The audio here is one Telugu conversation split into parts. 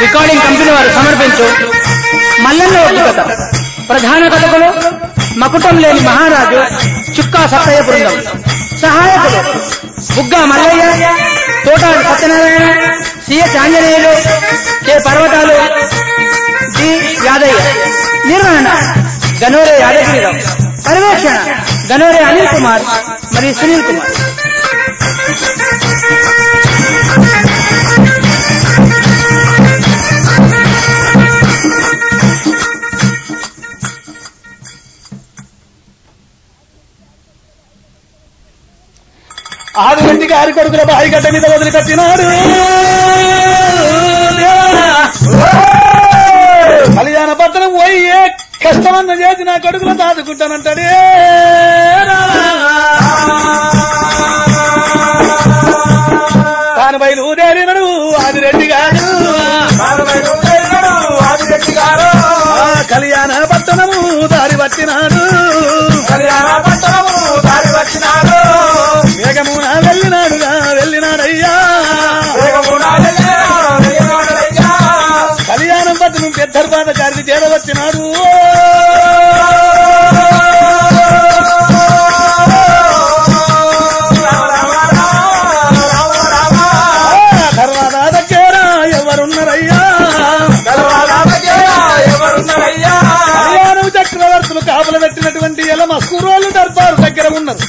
రికార్డింగ్ కంపెనీ వారు సమర్పించు మల్లన్న ఒగ్గు కథ ప్రధాన కథకులు మకుటం లేని మహారాజు చుక్కా సత్తయ్య బృందం సహాయకులు Bugga Mallayya Thotadu Satyanarayana CS Anjaneyulu K Parvathalu D Yadayya నిర్వహణ గనోరే యాదగిరిరావు పర్యవేక్షణ గనోరే అనిల్ కుమార్ మరియు సునీల్ కుమార్ ఆరు గంటికి ఆరు కొడుకుల బాయి గడ్డ మీద వదిలిపెట్టినాడు కళ్యాణ పత్రం పోయి ఏ కష్టమన్న చేసి నా కొడుకులు దాదుకుంటానంటాడే తాను బయలుదేరినడు ఆదిరెడ్డి గారు ఆ కళ్యాణ పట్టణము దారి పట్టినాడు వేగమున వెళ్ళినాడుగా వెళ్ళినాడయ్యా కళ్యాణం పట్టణం పెద్దర్బాద గారికి చేరవచ్చినాడు ఆ తర్వాత దగ్గర ఎవరున్నారయ్యా కళ్యాణం చక్రవర్తులు కాపుల పెట్టినటువంటి ఎలా మస్కూరోళ్ళు దర్బారు దగ్గర ఉన్నారు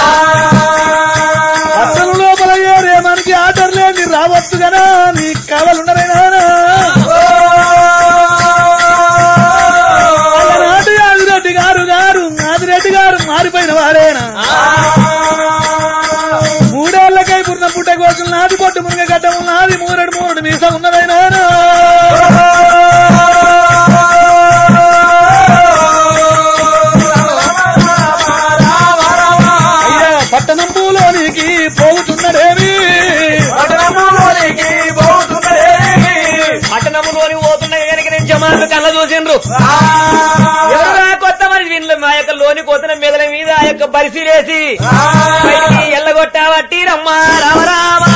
పట్టణ లోపల ఏరే మనకి ఆర్డర్ లేని రావచ్చు కదా నీ కావాలున్నారైనా నాటి ఆదిరెడ్డి గారు గారు ఆదిరెడ్డి గారు మారిపోయిన వారేనా మూడేళ్లకై పుట్టిన పుట్ట కోసం నాది పొట్టు మునగ గడ్డం నాది మూరడు మూరడు మీస ఉన్నదైనా అయ్యా పట్టణం పూలోనికి పోతున్నదేమి పట్టణములోని పోతున్నాయి కనుక నేను జమాను కళ్ళ చూసిండ్రు ఎవరా కొత్త మరి వీళ్ళు మా యొక్క లోని కోతన మెదల మీద ఆ యొక్క పరిశీలేసి బయటికి ఎల్లగొట్టావట్టి రమ్మా రామరామా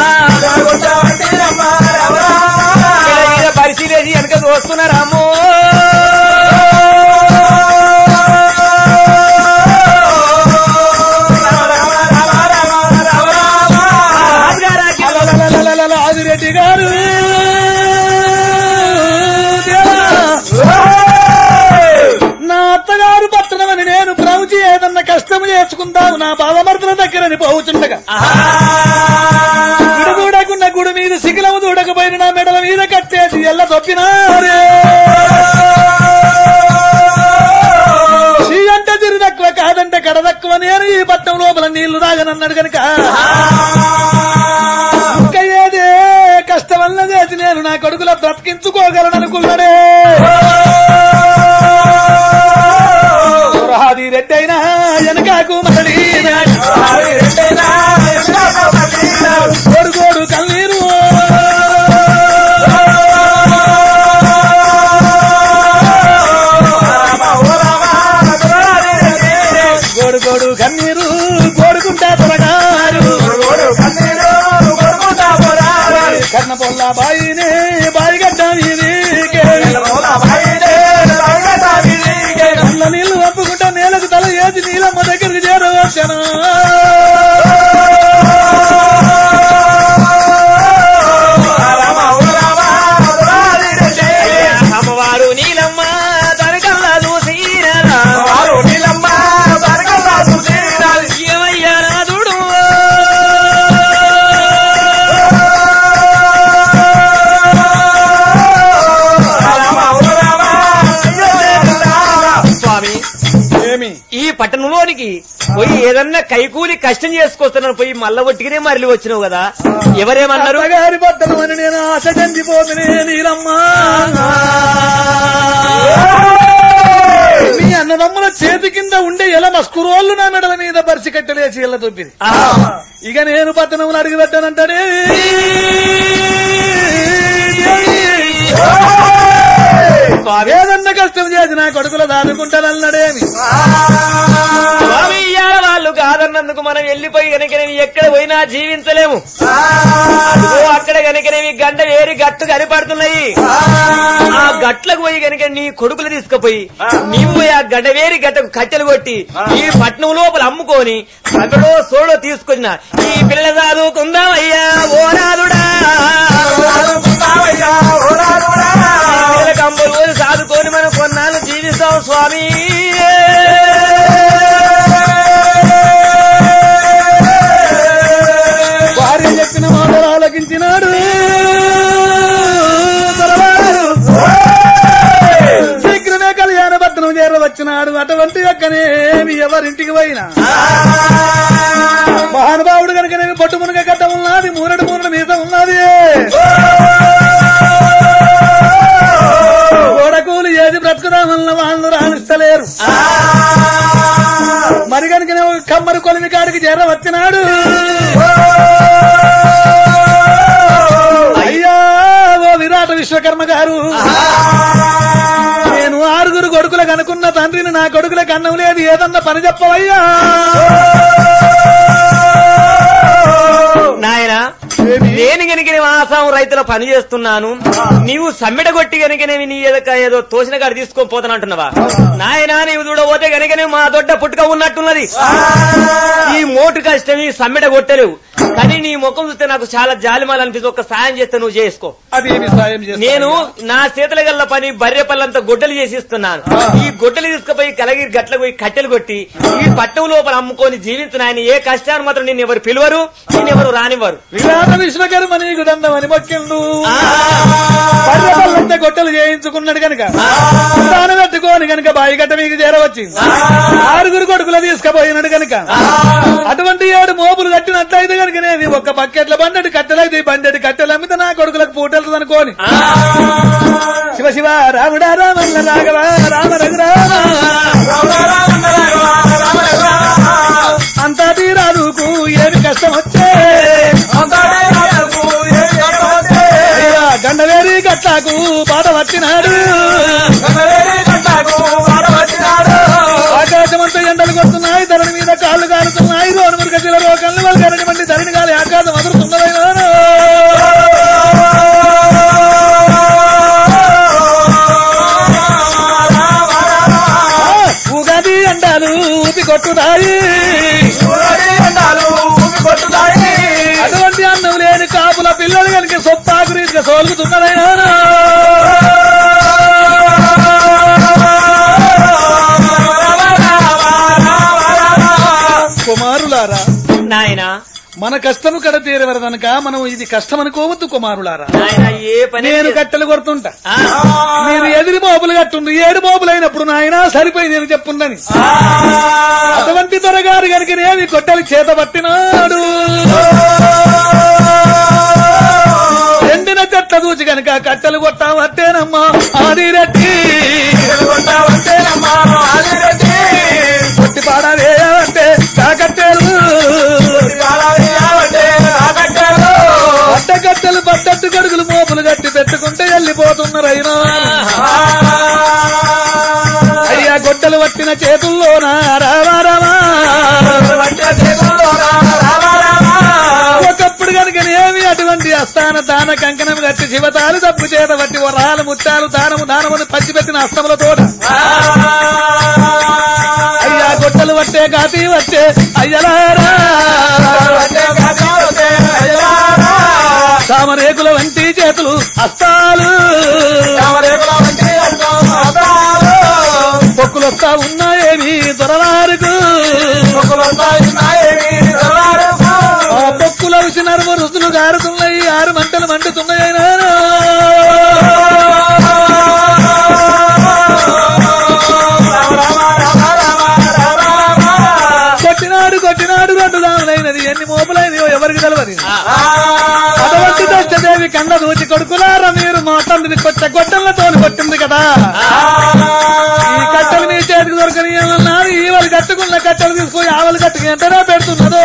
మెదల మీద పరిశీలేసి వెనక చూస్తున్నారమ్మో రాజుగారు ఆజ్ఞ లలలలలలల ఆదిరెడ్డి గారు నా అత్తగారు పట్టణమని నేను ప్రవచి ఏదన్నా కష్టం చేసుకుందాము నా బావమర్దల దగ్గరని పోవుచుండగా గుడి దూడకున్న గుడి మీద శిఖిలము దూడకపోయిన నా మెడల మీద కట్టేసి ఎల్ల తొప్పినారే ఈ అంటే తిరి తక్కువ కాదంటే కడ తక్కువ నేను ఈ పట్టణం లోపల నీళ్లు తాగనన్నాడు కనుక ఇంకా ఏదే కష్టమల్ల చేసి నేను నా కొడుకుల బ్రతికించుకోగలననుకున్నాడే రాది రెడ్డైనా వెనకాకు మరడి గోడు కన్నీరు గోడు గోడు కన్నీరు గోడుకుంటా త్వరగారు కర్ణ పొల్ల బాయినే బాయి గడ్డ వీధికే కళ్ళ నీళ్లు ఒప్పుకుంటా నేలకు తల ఏది నీలమ్మ దగ్గరికి చేరవచ్చను అమ్మవారు నీలమ్మ తనకల్లా చూసిరా ఏమయ్యా నాదుడు స్వామి ఏమి ఈ పట్టణంలోనికి పోయి ఏదన్నా కైకూలి కష్టం చేసుకొస్తున్నాను పోయి మల్ల ఒట్టిగానే మరలి వచ్చినావు కదా ఎవరేమన్నారు అత్తగారి బట్టలు అని నేను ఆశ చందిపోతునే నీలమ్మా మీ అన్నదమ్ముల చేతి కింద ఉండే ఎలా మస్కురోళ్ళు నా మెడల మీద బరిసి కట్టలేసి ఎల్ల తొప్పింది ఆహా. ఇక నేను పట్టణంలో అడిగి పెట్టానంటాడే స్వామి ఏదన్నా కష్టం చేసి నా కొడుకులు దాదుకుంటానన్నాడేమి స్వామి ఇయ్యాల వాళ్ళు కాదన్నందుకు మనం వెళ్ళిపోయి కనుకనేవి ఎక్కడ పోయినా జీవించలేము అదిగో అక్కడ కనుకనేవి గంట వేరి గట్టు కనిపడుతున్నాయి ఆ గట్లకు పోయి కనుక నీ కొడుకులు తీసుకుపోయి నీవు పోయి ఆ గడ్డ వేరి గట్టకు కట్టెలు కొట్టి ఈ పట్నం లోపల అమ్ముకొని సగడో సోడో తీసుకొచ్చిన ఈ పిల్లల చదువుకుందామయ్యా ఓ నాదుడా పిల్లల కంబలు పోయి సాదుకొని మనం కొన్నాళ్ళు జీవిస్తాం స్వామి భార్య చెప్పిన మాటలు ఆలకించినాడు దొరవారు. శీఘ్రమే కళ్యాణ భద్రం చేరవచ్చినాడు అటువంటి యొక్కనేమి ఎవరింటికి పోయినా మహానుభావుడు కనుక నేను పొట్టు మునగ గడ్డ ఉన్నది మూరడు మూరడు మీద ఉన్నది గోడకూలు ఏది బ్రతుకుదామన్న వాళ్ళు రాణిస్తలేరు మరి కనుక కమ్మరి కొలిమి కాడికి చేర వచ్చినాడు అయ్యా ఓ విరాట విశ్వకర్మ గారు నేను ఆరుగురు కొడుకులకు అనుకున్న తండ్రిని నా కొడుకులకు అన్నం లేదు ఏదన్నా పని చెప్పవయ్యా నాయన నేను గనుక ఆసాం రైతుల పని చేస్తున్నాను నీవు సమ్మిడ కొట్టి గనుక నీ ఏదో ఏదో తోసిన కాడ తీసుకొని పోతానంటున్నావా నాయన నీవు చూడబోతే గనుక మా దొడ్డ పుట్టుక ఉన్నట్టున్నది ఈ మోటు కష్టం ఈ సమ్మిడ కొట్టలేవు కానీ నీ ముఖం చూస్తే నాకు చాలా జాలిమాలు అనిపిస్తుంది ఒక సాయం చేస్తే నువ్వు చేసుకో అదేమి సాయం చేస్తా నేను నా చేతుల గల్ల పని బర్రె పళ్ళంతా గొడ్డలు చేసి ఇస్తున్నాను ఈ గొడ్డలు తీసుకుపోయి కలగిరి గట్లకు పోయి కట్టెలు కొట్టి ఈ పట్టం లోపల అమ్ముకొని జీవించిన ఆయన ఏ కష్టాన్ని మాత్రం నేను ఎవరు పిలువరు నేను ఎవరు రానివ్వరు విరాట విశ్వకర్మ నీకు దండమని మొక్కిండు పల్లె పల్లంతా గొట్టలు చేయించుకున్నాడు కనుక దాని పెట్టుకోని కనుక బాయి గట్ట మీకు చేరవచ్చి ఆరుగురు కొడుకులు తీసుకుపోయినాడు కనుక అటువంటి ఏడు మోపులు కట్టినట్లయితే కనుక నేను ఒక్క బకెట్ల బండెడు కట్టెలైతే ఈ బండెడు కట్టెలు అమ్మితే నా కొడుకులకు పూటెళ్తుంది అనుకోని శివ శివ రాముడా రామల్ల రాఘవ రామ రఘురామ అంతా తీరాదుకు ఏమి కష్టం వచ్చే అయ్యా గండవేరి గట్లకు బాధ వచ్చినాడు ఆకాశమంతా ఎండలు కొడుతున్నాయి ధరణి మీద కాళ్ళు కాలుతున్నాయి రోడ్డు మురుగ జిల రోకల్ని వాళ్ళు గరణి మండి ధరణి గాలి ఆకాశం అదురుతున్నదైనా ఉగాది ఎండాలు ఊపి కొట్టుతాయి అటువంటి అన్నం లేని కాపుల పిల్లలు కనుక సొప్పాకు రీతిగా సోలుగుతున్నదైనా కుమారులారా నాయన మన కష్టము కడ తీరవరదనక మనం ఇది కష్టం అనుకోవద్దు కుమారులారా నాయన ఏ పని నేను కట్టెలు కొడుతుంటా ఆ, మీరు ఎదిరి మోపులు కట్టుండ్రు ఏడు మోపులు అయినప్పుడు నాయన సరిపోయి నేను చెప్పుండని అటువంటి దొరగారు కనుక నేమి కొట్టెలు చేత పట్టినాడు ఎండిన చెట్ల దూచి కనుక కట్టెలు కొట్టావట్టేనమ్మా ఆదిరెడ్డి కొట్టి పాడవేయవంటే కాకట్టెలు అడ్డకట్టెలు పడ్డట్టు గడుగులు మోపులు కట్టి పెట్టుకుంటే వెళ్ళిపోతున్నారైనా అయ్యా గొడ్డలు పట్టిన చేతుల్లోనా రావా రావా ఒకప్పుడు కనుక ఏమి అటువంటి అస్థాన దాన కంకణం కట్టి శివతాలు తప్పు చేత పట్టి వరాలు ముత్యాలు దానము దానమును పంచిపెట్టిన అస్తముల తోట అయ్యా గొడ్డలు పట్టే కాతి వచ్చే అయ్యలారా సామరేకుల వంటి చేతులు అస్తాలు పొక్కులు వస్తా ఉన్నాయేమి దొరలారుకు ఆ పొక్కులు అవిసి నరుము రుసులు గారుతున్నాయి ఆరు మంటలు మండుతున్నాయినా కొట్టినాడు కొట్టినాడు రెండు దాములైనది ఎన్ని మోపులైనయో ఎవరికి తెలవదు అటువంటి దశదేవి కండ దూచి కొడుకులారా మీరు మా తండ్రిని కొట్ట గొడ్డలతో కొట్టింది కదా ఈ కట్టెలు మీ చేతికి దొరకని అన్నారు ఈవలు కట్టుకున్న కట్టెలు తీసుకుని ఆవలు కట్టుకు ఎంతనే పెడుతున్నదో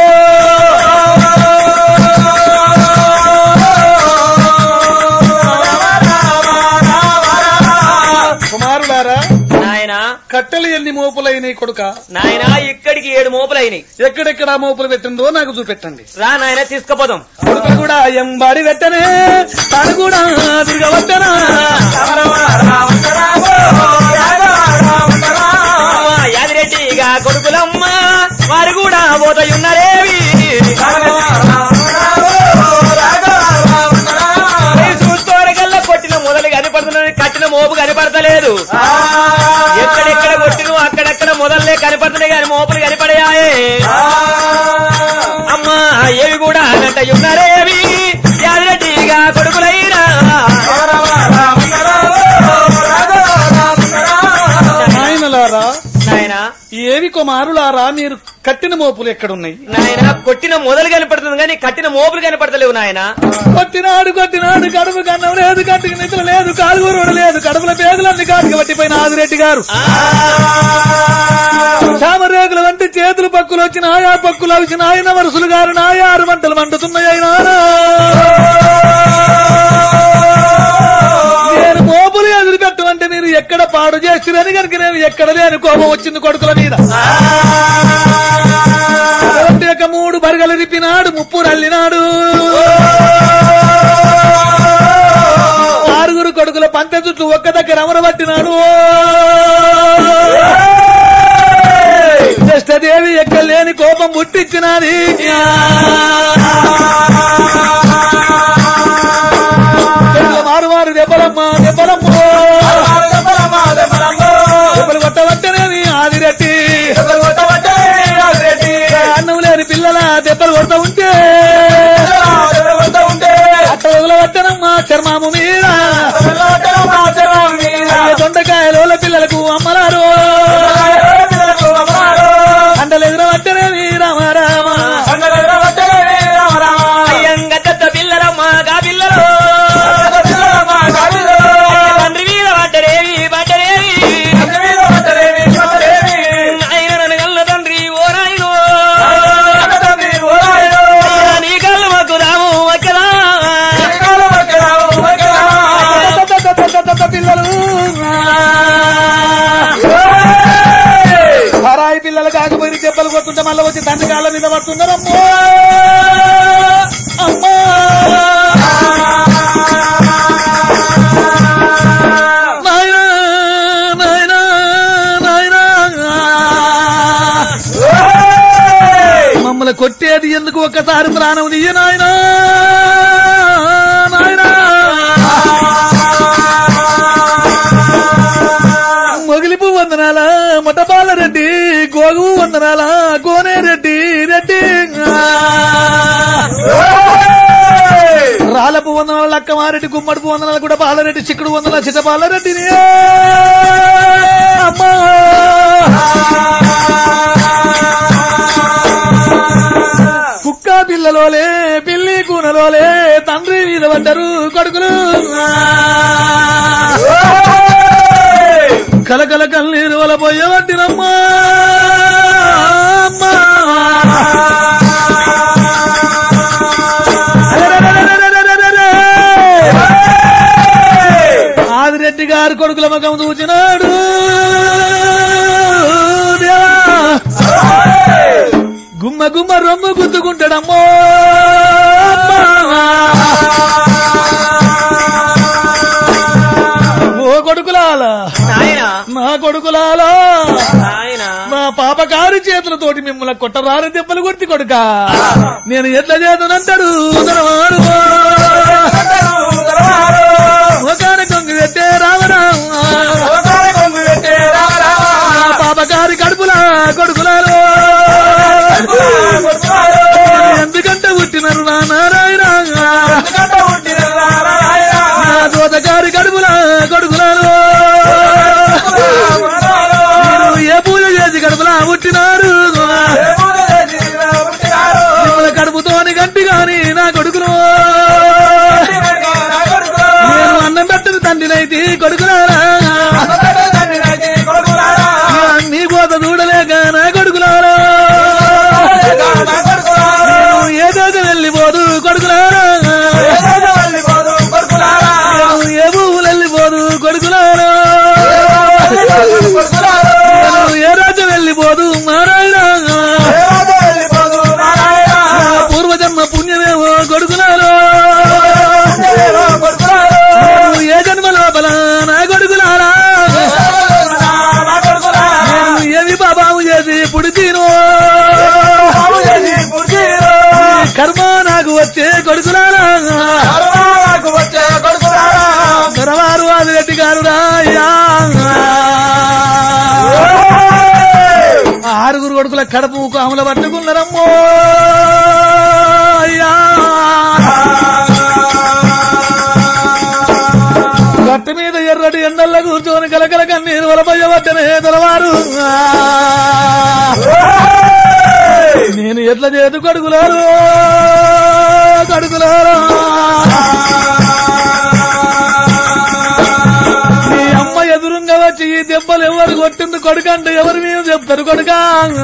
కట్టెలు ఎన్ని మోపులైనాయి కొడుక నాయన ఇక్కడికి ఏడు మోపులైనాయి ఎక్కడెక్కడ ఆ మోపులు పెట్టిందో నాకు చూపెట్టండి రా నాయన తీసుకుపోదాం కొడుక కూడా ఎంబాడి పెట్టనే తాను కూడా తిరగవద్దనా అమ్మ, యాదిరెడ్డిగా కొడుకులమ్మ వారు కూడా పోతయున్నారేవి చూసుకోరగల్లా కొట్టిన మొదలు కనపడుతున్నది కట్టిన మోపు కనపడతలేదు ఎక్కడెక్కడ కొట్టిన అక్కడెక్కడ మొదలే కనపడుతున్నాయి కానీ మోపులు కనపడయాయే అమ్మా ఏవి కూడా అన్నట్టయున్నారేవి యాదిరెడ్డిగా కొడుకులైనా నాయనలారా నాయనా ఏవి కుమారులారా మీరు కట్టిన మోపులు ఎక్కడున్నాయి నాయన కొట్టిన మొదలు కనపడుతుంది కానీ కట్టిన మోపులు కనపడతలేవు నాయన కొట్టినాడు కొట్టినాడు కడుపు కన్నం లేదు కట్టుకు నిద్ర లేదు కాలుగూరు లేదు కడుపుల పేదలన్నీ కాటుకు పట్టిపోయిన ఆదిరెడ్డి గారు చామరేగుల వంటి చేతులు పక్కులు వచ్చి నాయా పక్కులు అవిసి నాయన వరుసలు గారు నాయా ఆరు మంటలు మండుతున్నాయి అయినా నేను మోపులు ఎదురు పెట్టమంటే మీరు ఎక్కడ పాడు చేస్తురని కనుక నేను ఎక్కడ లేని కోపం వచ్చింది కొడుకుల మీద ఒకటి యొక్క మూడు బరగలు రిప్పినాడు ముప్పు రల్లినాడు ఆరుగురు కొడుకుల పంత చుట్టూ ఒక్క దగ్గర అమరబట్టినాడు దేవి ఎక్కలేని కోపం పుట్టించినది మారు మారు దెబ్బలమ్మ దెబ్బలమ్మ దెబ్బలు కొట్టవట్టనేది ఆదిరెట్టి అన్నం లేని పిల్లల దెబ్బలు కొడతా ఉంటే అట్ట వదలవట్టనమ్మా చర్మాము మీద దొండకాయలోల పిల్లలకు అమ్మలారు అండలు ఎదురవట్టనేది రామ రామ అయ్యంగ దత్త పిల్లలమ్మా గా పిల్లలు తండ్రి మీద పడ్డరేవి పడ్డరేవి ఆయన నన్ను గల్ల తండ్రి ఓ నాయనో అయ్యా, నీ కళ్ళు మాకు రాము అక్కలా పిల్లలు హరాయి పిల్లలు కాకపోయి దెబ్బలు కొట్టుంటే మళ్ళీ వచ్చి తండ్రి కాళ్ళ మీద పడుతున్నారమ్మో అమ్మా నాయనా, నాయనా, నాయనా. మమ్మల్ని కొట్టేది ఎందుకు ఒక్కసారి ప్రాణం తీయ నాయనా నాయనా మొగిలిపు వందనాల మొట్టపాలరెడ్డి గోగు వందనాల కోనేరెడ్డి రెడ్డి రాలపు వందనాల లక్కమారెడ్డి గుమ్మడిపు వందనాలు కూడా పాలరెడ్డి చిక్కుడు వందనాల చిట్టపాలరెడ్డి అమ్మా కుక్క పిల్లలోలే పిల్లి కూనలోలే తండ్రి మీద పడ్డరు కొడుకులు కలకల కన్నీరు వల పోయబట్టినమ్మా అమ్మా. అరెరెరెరెరెరెరెరెరె. ఆదిరెడ్డి గారు కొడుకుల ముఖం చూచినాడు దేవా. గుమ్మ గుమ్మ రొమ్ము గుద్దుకుంటాడమ్మో ఓ కొడుకులాలా నాయనా నా కొడుకులాలా నాయనా మా పాపకారి చేతులతోటి మిమ్మల్ని కొట్టరాని దెబ్బలు కొట్టి కొడుక నేను ఎట్లా చేతనంటాడు ఉదరవారు ఒకరి కొంగు పెట్టే రామరామ నా పాపకారి కడుపులా కొడుకులారు ఎందుకంటే పుట్టినారు నా నారాయణ నా దోతకారి కడుపులా కొడుకులారు మీరు ఏ పూజ చేసి కడుపులా పుట్టినారు మిమ్మల్ని కడుపుతోని గంటి గాని నా కొడుకులు నేను అన్నం పెట్టదు తండ్రినైతే కొడుకులారా నీ కోత చూడలేక నా కొడుకులారా నేను ఏ దేశం వెళ్ళిపోదు కొడుకులారా నేను ఏ భూములు వెళ్ళిపోదు కొడుకులారా వచ్చే కొడుకులారా దొరవారకు వచ్చే కొడుకులారా దొరవారు ఆదిరెడ్డి గారు రాయ్యా ఆరుగురు కొడుకుల కడపు కాముల పట్టుకున్నారమ్మో అయ్యా గట్టు మీద ఎర్రటి ఎండల్లో కూర్చొని కలకల కన్నీరు వలపయ్య పట్టనే దొరవారు నేను ఎట్లా చేతు కడుగులారు కడుగులారా మీ అమ్మ ఎదురుంగా వచ్చి ఈ దెబ్బలు ఎవరు కొట్టింది కొడుకంటే ఎవరు మేము చెప్తారు కొడుకా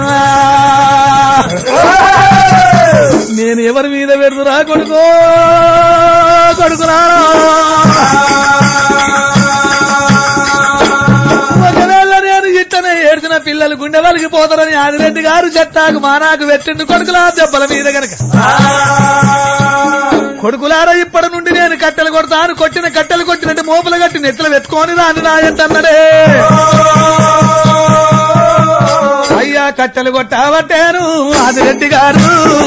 నేను ఎవరి మీద పెడుతురా కొడుకో కొడుకురా ఒకవేళ నేను ఇట్టనే ఏడ్చిన పిల్లలు గుండె వలికి పోతారని ఆదిరెడ్డి గారు చెట్టాకు మానాకు పెట్టిండు కొడుకులా దెబ్బల మీద గనక కొడుకులారా ఇప్పటి నుండి నేను కట్టెలు కొడతాను కొట్టిన కట్టెలు కొట్టినట్టు మోపులు కట్టి నెత్తులు వెతుకొని రాని రాయంటన్నడే అయ్యా కట్టెలు కొట్టావట్టాను ఆదిరెడ్డి గారు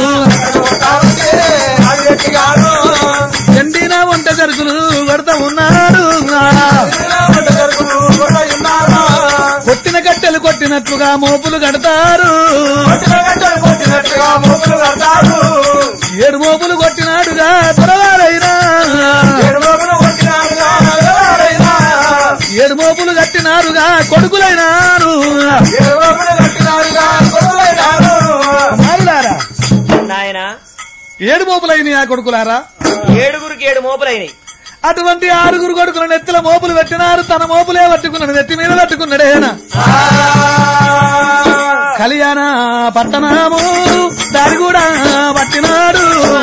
ఆదిరెడ్డి గారు ఎండిన వంట జరుకులు కొడతా ఉన్నాడు వంట జరుగులు కూడా ఉన్నారా కొట్టిన కట్టెలు కొట్టినట్లుగా మోపులు కడతారు కొట్టిన గంటలు కొట్టినట్టుగా మూపులు కడతారు ఏడు మోపులు కొట్టినాడుగా త్వరవారైనా ఏడు మూపులు కొట్టినారుగా ఎవరైనా ఏడు మోపులు కట్టినారుగా కొడుకులైనారు ఏడు మూపులు కట్టినారుగా కొడుకులైనారు మారులారా నాయన ఏడు మోపులైన ఆ కొడుకులారా ఏడుగురికి ఏడు మోపులైనవి అటువంటి ఆరుగురు కొడుకుల నెత్తిల మోపులు పెట్టినారు తన మోపులే పట్టుకున్నాడు నెత్తి మీద పట్టుకున్నాడేనా కళ్యాణ పట్టణము దారి కూడా పట్టినాడు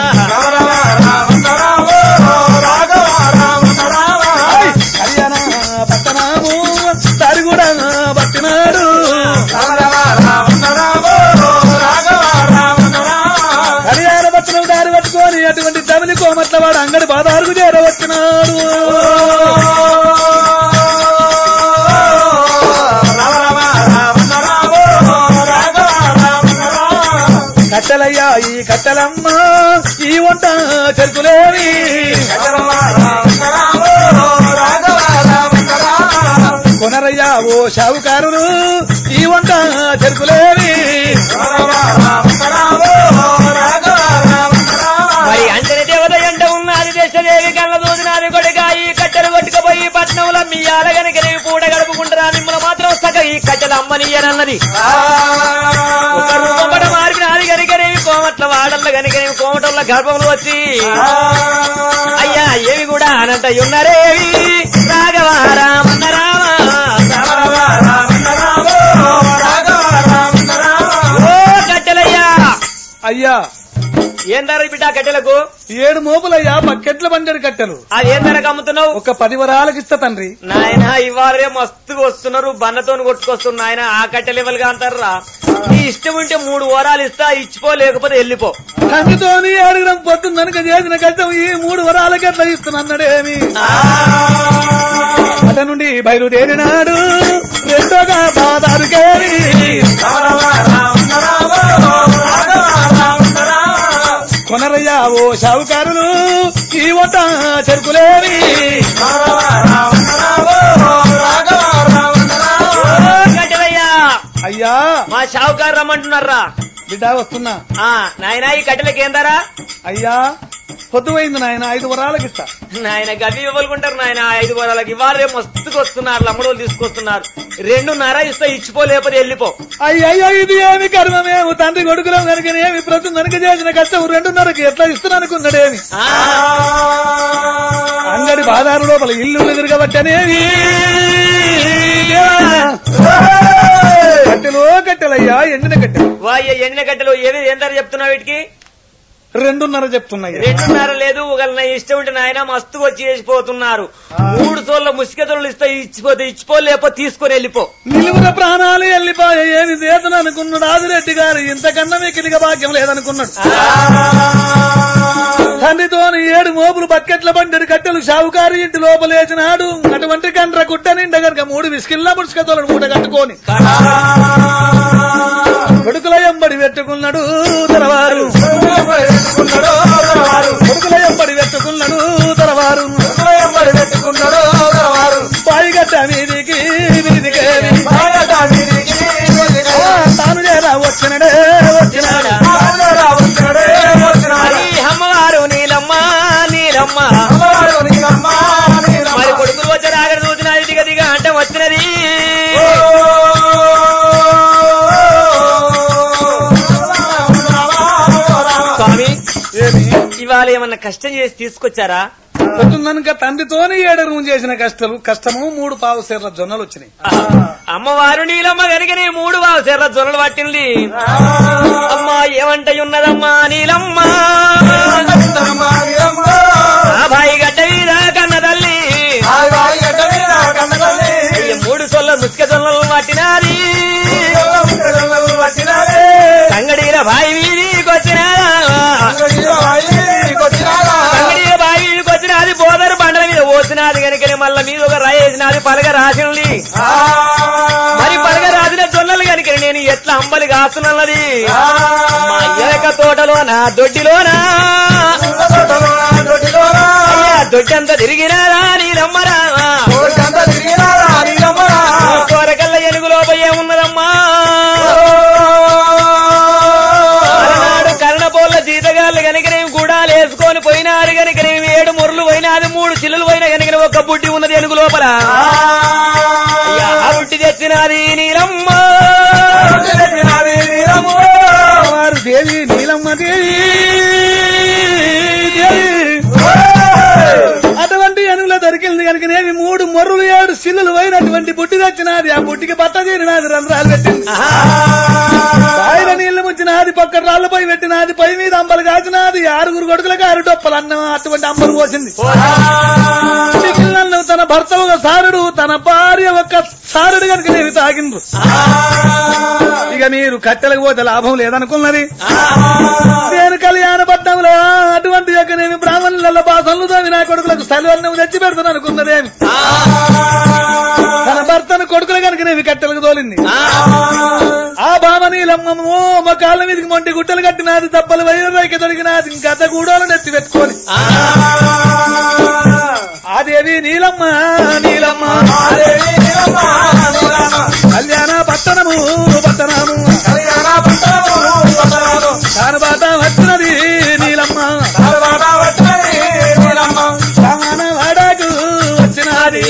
కళ్యాణ పట్టణము దారి కూడా పట్టినాడు కళ్యాణ పట్టణం దారి పట్టుకొని అటువంటి తమిళ కోమట్ల వాడు అంగడి బాదారుకు చేరవచ్చినాడు కట్టెలయ్యా ఈ కట్టెలమ్మ ఈ వంట చెరుకులేవి కొనరయ్యా ఓ షావుకారులు ఈ వంట చెరుకులేవి మరి అంజని దేవత ఎంట ఉన్నది దేశదేవి కళ్ళ దూదినాది కొడుక ఈ కట్టెలు కొట్టుకుపోయి పట్నంలో మీ ఆలగనికి పూట గడుపుకుంటారా మిమ్మల్ని మాత్రం సగ ఈ కట్టెలు అమ్మనియనన్నది ఒక రూపంపట మార్పినాది కనుకనేవి కోమట్ల వాడల్ల కనుకనేవి కోమటల్ల గర్భంలో వచ్చి అయ్యా ఏవి కూడా అనంత ఉన్నరేవి రాఘవ రామన్న రామ ఓ కట్టెలయ్యా అయ్యా ఏం ధర బిడ్డ కట్టెలకు ఏడు మోపులయ్యా బకెట్ల బండెడు కట్టెలు అది ఏం ధరకు అమ్ముతున్నావు ఒక పది వరాలకి ఇస్తా తండ్రి నాయన ఇవాళే మస్తుగా వస్తున్నారు బన్నతోని కొట్టుకొస్తున్నారు నాయన ఆ కట్టె లెవెల్ గా అంటారా నీ ఇష్టం ఉంటే మూడు వరాలు ఇస్తా ఇచ్చిపో లేకపోతే వెళ్ళిపో కంటితోని అడగడం పొద్దున్న కనుక చేసిన కష్టం ఈ మూడు వరాలకి ఎట్లా ఇస్తున్నాడేమి అట నుండి బయలుదేరినాడు రెండోగా బాదారుకేరి కొనరయ్యా ఓ షావుకారులు ఈ వంట చెరుకులేవి ఓ కట్టెలయ్యా అయ్యా మా షావుకారు రమ్మంటున్నారా బిడ్డ వస్తున్నా ఆ నాయన ఈ కట్టెలకి ఏం ధర అయ్యా పొద్దుపోయింది నాయన ఐదు వరాలకి ఇస్తా నాయన గవి ఇవ్వలుకుంటారు నాయన ఐదు వరాలకి ఇవాళ మస్తుగా వస్తున్నారు లమ్మడోలు తీసుకొస్తున్నారు రెండున్నర ఇస్తా ఇచ్చిపో లేకపోతే వెళ్ళిపో అయ్యయ్యో ఇది ఏమి కర్మమేము తండ్రి కొడుకులం కనుకనేమి ప్రతి కనుక చేసిన కష్టం రెండున్నరకి ఎట్లా ఇస్తున్నా అనుకున్నాడేమి ఆ, అంగడి బాదారు లోపల ఇల్లు ఎదురుగబట్టనేవి కట్టెలో కట్టెలయ్యా ఎండిన కట్టెలు వాయ్య ఎండిన కట్టెలు ఏవి ఏం ధర చెప్తున్నావు వీటికి రెండున్నర చెప్తున్నాయి రెండున్నర లేదు ఒకళ్ళ నా ఇష్టం ఉంటే నాయన మస్తు వచ్చి చేసిపోతున్నారు మూడు సోళ్ళ ముసిగతలు ఇస్తే ఇచ్చిపోతే ఇచ్చిపో లేకపోతే తీసుకొని వెళ్ళిపో నిలువున ప్రాణాలు వెళ్ళిపోయా ఏమి చేతను అనుకున్నాడు ఆదిరెడ్డి గారు ఇంతకన్నా మీకు భాగ్యం లేదనుకున్నాడు తండ్రితోని ఏడు మోపులు బకెట్ల బండి కట్టెలు షావుకారు ఇంటి లోపలేసినాడు అటువంటి కండ్ర కుట్ట నిండా గనక మూడు విసికిల్లా ముసుకతోలను మూట కట్టుకొని కొడుకుల ఎంబడి పెట్టుకున్నాడు తెరవారు నీలమ్మ మరి కొడుకులు వచ్చి రాగడ చూసినది దిగ దిగ అంటే వచ్చినది స్వామి ఏమి ఇవాళ ఏమన్నా కష్టం చేసి తీసుకొచ్చారా పొద్దున్ననక తండ్రితోనే ఏడరు చేసిన కష్టము కష్టము మూడు పావు సేర్ల జొన్నలు వచ్చినాయి అమ్మవారు నీలమ్మ కనుక నీ మూడు బావ సెర్ర జొన్నలు పట్టింది అమ్మా ఏమంట ఉన్నదమ్మా నీలమ్మ ఆ బాయి గడ్డ మీద కన్న తల్లి ఈ మూడు సొల్ల ముసుక జొన్నలు పట్టినాది సంగడీల బాయి వీధికి వచ్చినాదా సంగడీల బాయి వీధికి వచ్చినది బోదరు బండల మీద పోసినది కనుక మళ్ళా మీద ఒక రాయి వేసినది పలక రాసింది మరి పలక రాసిన జొన్నలు కనుక నేను ఎట్లా అంబలి కాస్తున్నది మా ఎలక తోటలోనా దొడ్డిలోనా అయ్యా దొడ్డంతా తిరిగినారా నీలమ్మరా కోరకల్ల ఎనుగులో ఏమున్నదమ్మా అలనాడు కర్ణపోళ్ళ జీతగాళ్ళు కనుకనేమి గుడాలు వేసుకొని పోయినారు కనుకనేమి ఏడు ముర్రులు పోయినాది మూడు చిల్లులు పోయినా కనుక ఒక బుడ్డి ఉన్నది ఎనుగు లోపల అయ్యా, ఆ బుడ్డి తెచ్చినది నీలమ్మ వారు దేవి నీలమ్మ దేవి దేవి అటువంటి ఎనుగులో దొరికింది కనుక నేవి మూడు మొర్రులు ఏడు సిల్లులు పోయినటువంటి బుట్టి తెచ్చినది ఆ బుట్టికి బట్ట తీరినది రంధ్రాలు పెట్టింది ఆయన నీళ్లు ముంచినది పక్క రాళ్ళపై పెట్టినది పై మీద అంబలు కాచినది ఆరుగురు కొడుకులకు ఆరు డొప్పలు అన్నం అటువంటి అంబలు పోసింది మిగిలిన తన భర్త ఒక సారుడు తన భార్య ఒక సారుడు కనుక నేను తాగిండ్రు ఇక మీరు కట్టెలకు పోతే లాభం లేదనుకున్నది నేను కళ్యాణ పట్టణంలో అటువంటి యొక్క నేను బ్రాహ్మణుల భాషలు తోమి నా కొడుకులకు సెలవులను తెచ్చి పెడతాను అనుకున్నదేమి తన భర్తను కొడుకులు కనుక నేను కట్టెలకు తోలింది ఆ భామనీలమ్మో మా కాళ్ళ మీదకి మొంటి గుట్టలు కట్టినాది దెబ్బలు వైరకి దొరికినాది ఇంకత గూడోలు నెత్తి పెట్టుకొని ఆదేవి నీలమ్మ నీలమ్మ కళ్యాణ పట్టణము పట్టణము కానబాట వచ్చినది నీలమ్మ సామాన వాడాకు వచ్చినది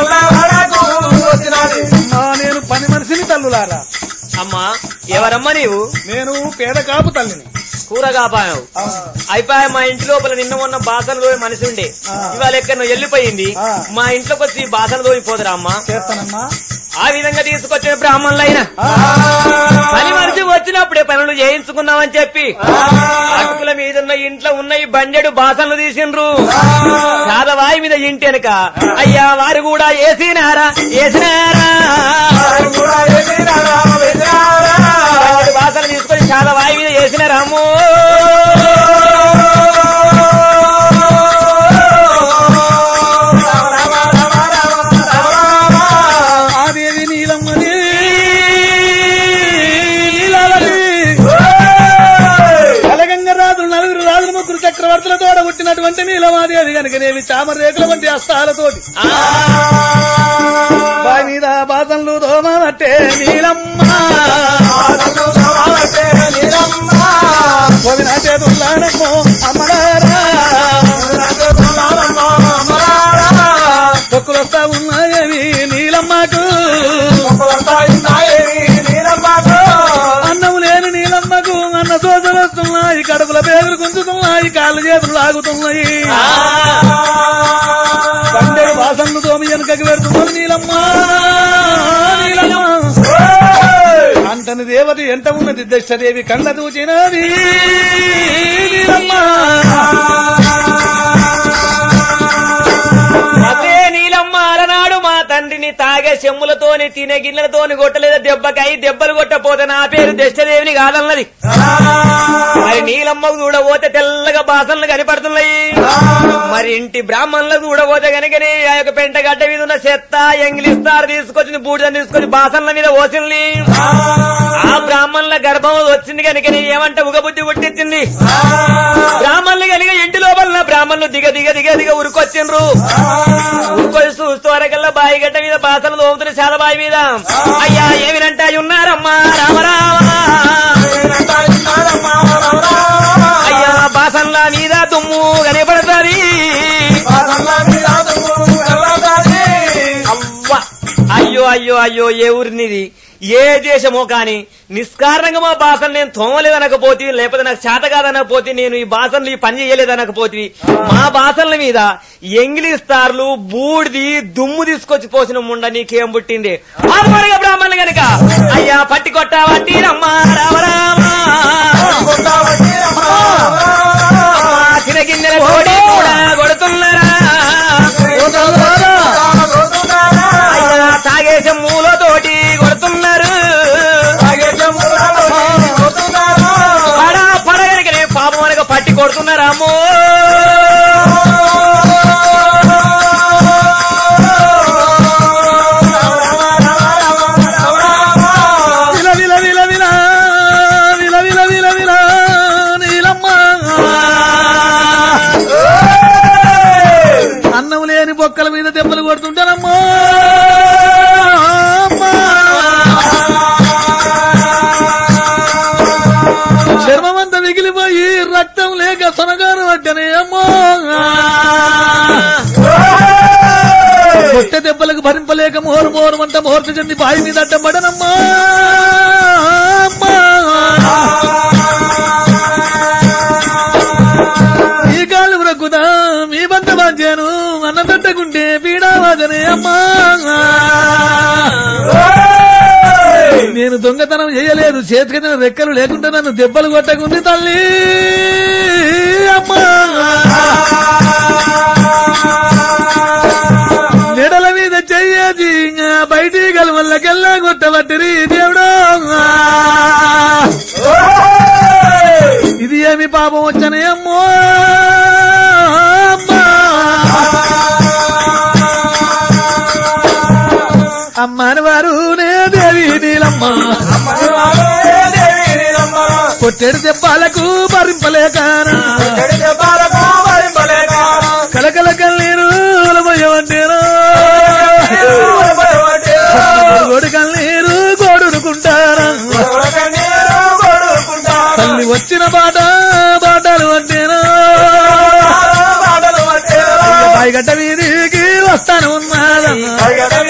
అమ్మా, నేను పని మనిషిని తల్లులారా అమ్మా ఎవరమ్మా నీవు నేను పేద కాపు తల్లిని కూర కాపావు అయిపోయా మా ఇంటి లోపల నిన్న మొన్న బాసలు తోని మనిషి ఉండే ఆ. ఇవాళ ఎక్కడ వెళ్ళిపోయింది ఆ. మా ఇంట్లోకి వచ్చి బాసలు తోని పోదురా అమ్మా చేస్తానమ్మా ఆ విధంగా తీసుకొచ్చిన బ్రాహ్మణులైనా పని మనిషి వచ్చినప్పుడే పనులు చేయించుకున్నామని చెప్పి అటుకుల మీద ఉన్న ఇంట్లో ఉన్న ఈ బండెడు బాసనలు తీసిండ్రు చాదవాయి మీద ఇంటి వెనక అయ్యా వారు కూడా వేసినారా వేసినారా బండెడు బాసనలు తీసుకొని చాలా వాయి మీద వేసినారా అమ్మో ఆదేవి నీలమ్మ నీలావతి కలగంగ రాజులు నలుగురు రాజులు ముగ్గురు చక్రవర్తుల తోడ పుట్టినటువంటి నీలమాదేవి కనుకనేవి చామర రేకుల వంటి హస్తాలతోటి బావి మీద బాధలు దోమనట్టే నీలమ్మ కోవిన చేతుల్లానమ్మో అమ్మగారా పొక్కులు వస్తా ఉన్నాయవి నీలమ్మకు అన్నం లేని నీలమ్మకు అన్న సోదలు వస్తున్నాయి కడుపుల పేగులు గుంజుతున్నాయి కాళ్ళు చేతులు లాగుతున్నాయి పండేడు వాసనలు తోమి వెనుకకి పెడుతున్నది నీలమ్మ నీలమ్మ అంటని దేవత ఎంత ఉన్నది దశదేవి కళ్ళ దూచినది నీలమ్మ అదే నీలమ్మ అలనాడు మా తండ్రిని తాగే చెమ్ములతోని తినే గిన్నెలతోని కొట్టలేదా దెబ్బకై దెబ్బలు కొట్టపోతే నా పేరు దశదేవిని కాదన్నది మరి నీలమ్మకు చూడబోతే తెల్లగా బాసనలు కనపడుతున్నాయి మరి ఇంటి బ్రాహ్మణులకు చూడబోతే కనుకనే ఆ యొక్క పెంట గడ్డ మీద ఉన్న చెత్త ఎంగిలిస్తారు తీసుకొచ్చింది బూడిదని తీసుకొని బాసనల మీద పోసింది ఆ బ్రాహ్మణుల గర్భం వచ్చింది కనుకనే ఏమంటే ఉగబుద్ధి పుట్టించింది బ్రాహ్మణులు కనుక ఇంటి లోపల బ్రాహ్మణులు దిగ దిగ దిగ దిగ ఉరుకొచ్చిండ్రు ఉరుకొచ్చి చూస్తూ వరకల్లా బాయి గడ్డ మీద బాసలు తోముతున్న చాలా బావి మీద అయ్యా ఏమినంటే అయి ఉన్నారమ్మా రామరామా అయ్యా బాసన్లు బాసంల మీద దుమ్ము కనపడతాది అవ్వ అయ్యో అయ్యో అయ్యో ఏ ఊరినిది ఏ దేశమో కాని నిష్కారణంగా మా భాషను నేను తోమలేదనకపోతే లేకపోతే నాకు చేత కాదనకపోతే నేను ఈ భాషలు ఈ పని చేయలేదనకపోతే మా భాషల మీద ఎంగిలిస్తార్లు బూడిది దుమ్ము తీసుకొచ్చి పోసిన ముండ నీకేం పుట్టింది ఆత్మరిగా బ్రాహ్మణులు గనక అయ్యా పట్టి కొట్ట వట్టి రమ్మ రామ రామ చిన్న గిన్నెల తోటి కూడా కొడుతున్నారా అయ్యా తాగేసే మూలతోటి కొడుతున్నారు పడ పడగలిగిన పాపం అనగా పట్టి కొడుతున్నారా అమ్మో విల విల విల విల విల విల విల విల నీలమ్మ అన్నం లేని బొక్కల మీద దెబ్బలు కొడుతుంటానమ్మా అమ్మా. చర్మమంతా మిగిలిపోయి రక్తం లేక సొనగారు పట్టనే అమ్మా కొట్టే దెబ్బలకు భరింపలేక మోరు మోరు అంట ముహూర్త చెంది బాయి మీద అడ్డం పడనమ్మా అమ్మా. ఈ కాలు బ్రక్కుదా మీ బంత బాధ్యాను అన్న తట్టకుంటే పీడావాదనే అమ్మా నేను దొంగతనం చేయలేదు చేతికి రెక్కలు లేకుండా నన్ను దెబ్బలు కొట్టకుంది తల్లి అమ్మా నెడల మీద చెయ్యేది బయటి గలవల్లకెల్లా కొట్టబట్టిరి దేవుడు ఇది ఏమి పాపం వచ్చనే అమ్మో అమ్మా. అమ్మని వారు నే దేవి నీలమ్మ కొట్టెడు దెబ్బలకు భరింపలేకనా కలకల కన్నీరు పోయవంటేనా గోడు కన్నీరు గోడుకుంటారా తల్లి వచ్చిన బాట బాటలు అంటేనా పైగట్ట వీధికి వస్తాను ఉన్నాదమ్మా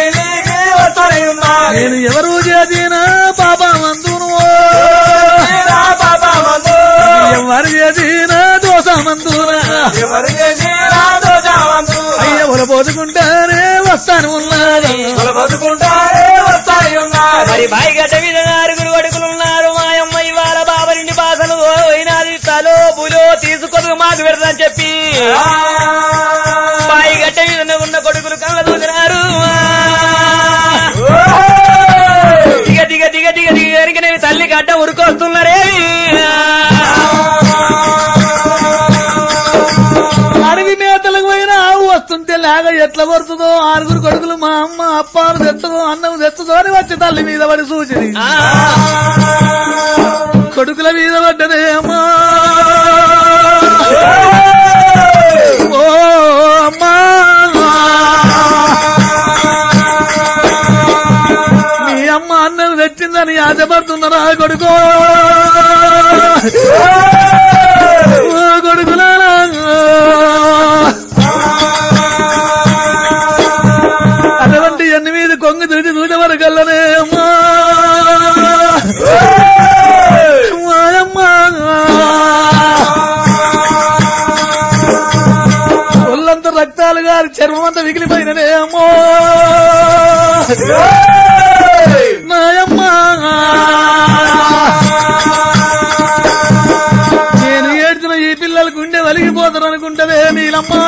నేను ఎవరు చేసిన పాపమందును ఎవరు చేసిన దోషమందునా అయ్య పోసుకుంటానే వస్తాను ఉన్నాదమ్మా బతుకుంటారే వస్తాయి ఉన్నారు మరి బాయి గడ్డ మీద ఆరుగురు కొడుకులు ఉన్నారు మాయమ్మ ఇవాళ బాబరింటి బాసలు పోయినది తలో బులో తీసుకొని మాకు పెడదని చెప్పి బాయి గడ్డ మీద ఉన్న కొడుకులు కళ్ళ దూసినారు దిగ దిగ దిగ దిగ దిగ ఎరిగినవి తల్లి గడ్డ ఉరుకొస్తున్నారే అడవి మేతలకు పోయిన ఆవు వస్తుంటే లాగ ఎట్లా పడుతుందో ఆరుగురు కొడుకులు మా అమ్మ అప్పాలు తెచ్చదో అన్నం తెచ్చదో అని వచ్చి తల్లి మీద పడి సూచన కొడుకుల మీద పడ్డదే అమ్మా ఓ అమ్మా మీ అమ్మ అన్నం తెచ్చిందని ఆశపడుతున్నారా కొడుకో ఓ కొడుకులారా అటువంటి ఎనిమిది కొంగు తిరిగి చూడ వరకల్లనే అమ్మా మాయమ్మా. ఒళ్ళంతా రక్తాలు గారి చర్మం అంతా మిగిలిపోయిననే అమ్మో నాయమ్మా నేను ఏడ్చిన ఈ పిల్లలు గుండె వలిగిపోతారు అనుకుంటవే నీలమ్మా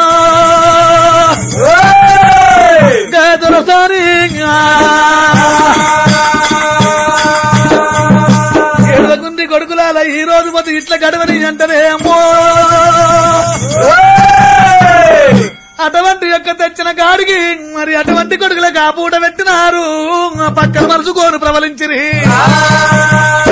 దొరసారి ఏడకుంది కొడుకులాల ఈ రోజు మత ఇట్లా గడవని అంటనే అమ్మో అటువంటి యొక్క తెచ్చిన గాడికి మరి అటువంటి కొడుకులకు ఆ పూట పెట్టినారు పక్కన మరుచుకోను ప్రబలించిరి